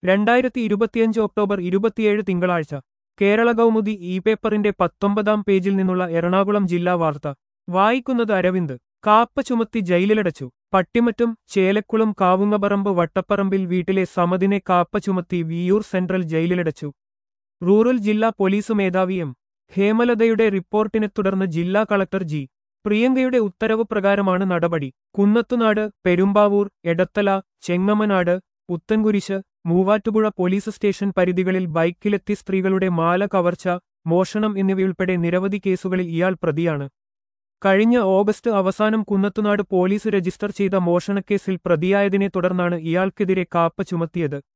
രണ്ടായിരത്തി ഇരുപത്തിയഞ്ച് ഒക്ടോബർ ഇരുപത്തിയേഴ് തിങ്കളാഴ്ച കേരള കൗമുദി ഇ പേപ്പറിന്റെ പത്തൊമ്പതാം പേജിൽ നിന്നുള്ള എറണാകുളം ജില്ലാ വാർത്ത വായിക്കുന്നത് അരവിന്ദ് കാപ്പ ചുമത്തി ജയിലിലടച്ചു പട്ടിമറ്റും ചേലക്കുളം കാവുങ്ങപറമ്പ് വട്ടപ്പറമ്പിൽ വീട്ടിലെ സമതിനെ കാപ്പ ചുമത്തി വിയൂർ സെൻട്രൽ ജയിലിലടച്ചു റൂറൽ ജില്ലാ പോലീസ് മേധാവി എം ഹേമലതയുടെ റിപ്പോർട്ടിനെ തുടർന്ന് ജില്ലാ കളക്ടർ ജി പ്രിയങ്കയുടെ ഉത്തരവ് പ്രകാരമാണ് നടപടി കുന്നത്തുനാട് പെരുമ്പാവൂർ എടത്തല ചെങ്ങമനാട് പുത്തൻകുരിശ് മൂവാറ്റുപുഴ പോലീസ് സ്റ്റേഷൻ പരിധികളിൽ ബൈക്കിലെത്തി സ്ത്രീകളുടെ മാല കവർച്ച മോഷണം എന്നിവയുൾപ്പെടെ നിരവധി കേസുകളിൽ ഇയാൾ പ്രതിയാണ് കഴിഞ്ഞ ഓഗസ്റ്റ് അവസാനം കുന്നത്തുനാട് പോലീസ് രജിസ്റ്റർ ചെയ്ത മോഷണക്കേസിൽ പ്രതിയായതിനെ തുടർന്നാണ് ഇയാൾക്കെതിരെ കാപ്പ ചുമത്തിയത്